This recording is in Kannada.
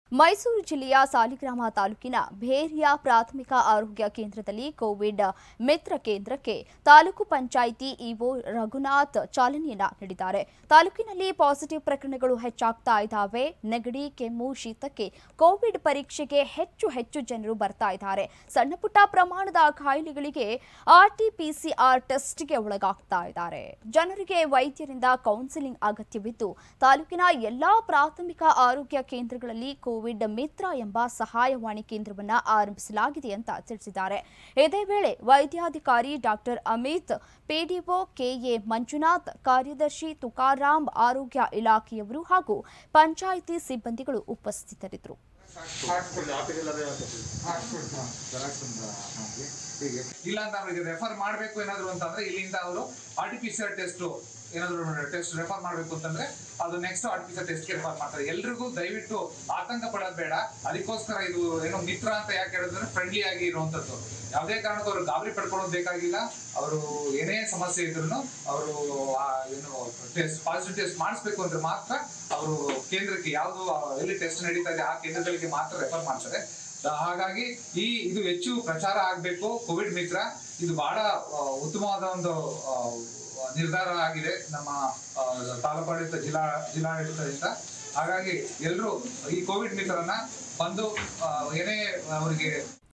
ಮೈಸೂರು ಜಿಲ್ಲೆಯ ಸಾಲಿಗ್ರಾಮ ತಾಲೂಕಿನ ಭೇರಿಯ ಪ್ರಾಥಮಿಕ ಆರೋಗ್ಯ ಕೇಂದ್ರದಲ್ಲಿ ಕೋವಿಡ್ ಮಿತ್ರ ಕೇಂದ್ರಕ್ಕೆ ತಾಲೂಕು ಪಂಚಾಯಿತಿ ಇಒ ರಘುನಾಥ್ ಚಾಲನೆಯನ್ನ ನೀಡಿದ್ದಾರೆ ತಾಲೂಕಿನಲ್ಲಿ ಪಾಸಿಟಿವ್ ಪ್ರಕರಣಗಳು ಹೆಚ್ಚಾಗ್ತಾ ಇದ್ದಾವೆ ನೆಗಡಿ ಕೆಮ್ಮು ಶೀತಕ್ಕೆ ಕೋವಿಡ್ ಪರೀಕ್ಷೆಗೆ ಹೆಚ್ಚು ಹೆಚ್ಚು ಜನರು ಬರ್ತಾ ಇದ್ದಾರೆ ಸಣ್ಣ ಪುಟ್ಟ ಪ್ರಮಾಣದ ಕಾಯಿಲೆಗಳಿಗೆ ಆರ್ಟಿಪಿಸಿಆರ್ ಟೆಸ್ಟ್ಗೆ ಒಳಗಾಗ್ತಾ ಇದ್ದಾರೆ ಜನರಿಗೆ ವೈದ್ಯರಿಂದ ಕೌನ್ಸಿಲಿಂಗ್ ಅಗತ್ಯವಿದ್ದು ತಾಲೂಕಿನ ಎಲ್ಲಾ ಪ್ರಾಥಮಿಕ ಆರೋಗ್ಯ ಕೇಂದ್ರಗಳಲ್ಲಿ ಕೋವಿಡ್ ಮಿತ್ರ ಎಂಬ ಸಹಾಯವಾಣಿ ಕೇಂದ್ರವನ್ನ ಆರಂಭಿಸಲಾಗಿದೆ ಅಂತ ತಿಳಿಸಿದ್ದಾರೆ ಇದೇ ವೇಳೆ ವೈದ್ಯಾಧಿಕಾರಿ doctor Amit PDO KA Manjunath ಕಾರ್ಯದರ್ಶಿ ತುಕಾರಾಂ ಆರೋಗ್ಯ ಇಲಾಖೆಯವರು ಹಾಗೂ ಪಂಚಾಯಿತಿ ಸಿಬ್ಬಂದಿಗಳು ಉಪಸ್ಥಿತರಿದ್ದರು ಇಲ್ಲ ಅಂತ ಅವ್ರಿಗೆ ರೆಫರ್ ಮಾಡಬೇಕು ಏನಾದ್ರು ಅಂತಂದ್ರೆ ಇಲ್ಲಿಂದ ಅವರು ಆರ್ಟಿಫಿಷಿಯಲ್ ಟೆಸ್ಟ್ ಏನಾದ್ರು ಟೆಸ್ಟ್ ರೆಫರ್ ಮಾಡಬೇಕು ಅಂತಂದ್ರೆ ಅದು ನೆಕ್ಸ್ಟ್ ಆರ್ಟಿಫಿಷಿಯಲ್ ಟೆಸ್ಟ್ಗೆ ರೆಫರ್ ಮಾಡ್ತಾರೆ ಎಲ್ರಿಗೂ ದಯವಿಟ್ಟು ಆತಂಕ ಪಡೋದು ಬೇಡ ಅದಕ್ಕೋಸ್ಕರ ಇದು ಏನೋ ಮಿತ್ರ ಅಂತ ಯಾಕೆ ಹೇಳಿದ್ರೆ ಫ್ರೆಂಡ್ಲಿ ಆಗಿ ಇರುವಂತದ್ದು ಯಾವುದೇ ಕಾರಣಕ್ಕೂ ಅವರು ಗಾಬರಿ ಪಡ್ಕೊಳ್ಳೋದು ಬೇಕಾಗಿಲ್ಲ ಅವರು ಏನೇ ಸಮಸ್ಯೆ ಇದ್ರು ಅವರು ಏನು ಟೆಸ್ಟ್ ಪಾಸಿಟಿವ್ ಟೆಸ್ಟ್ ಮಾಡಿಸ್ಬೇಕು ಅಂದ್ರೆ ಮಾತ್ರ ಅವರು ಕೇಂದ್ರಕ್ಕೆ ಯಾವುದು ಎಲ್ಲಿ ಟೆಸ್ಟ್ ನಡೀತಾ ಇದೆ ಆ ಕೇಂದ್ರಗಳಿಗೆ ಮಾತ್ರ ರೆಫರ್ ಮಾಡ್ತಾರೆ ದ- ಹಾಗಾಗಿ ಈ ಇದು ಹೆಚ್ಚು ಪ್ರಚಾರ ಆಗಬೇಕು ಕೋವಿಡ್ ಮಿತ್ರ ಇದು ಬಹಳ ಆ, ಉತ್ತಮವಾದ ಒಂದು ಆ, ನಿರ್ಧಾರ ಆಗಿದೆ ನಮ್ಮ ಆ, ತಾಲೂಕಾಡಳಿತ ಜಿಲ್ಲಾ ಜಿಲ್ಲಾಡಳಿತದಿಂದ ಹಾಗಾಗಿ ಎಲ್ಲರೂ ಈ ಕೋವಿಡ್ ಮಿತ್ರನ ಬಂದು ಆ, ಏನೇ ಅವರಿಗೆ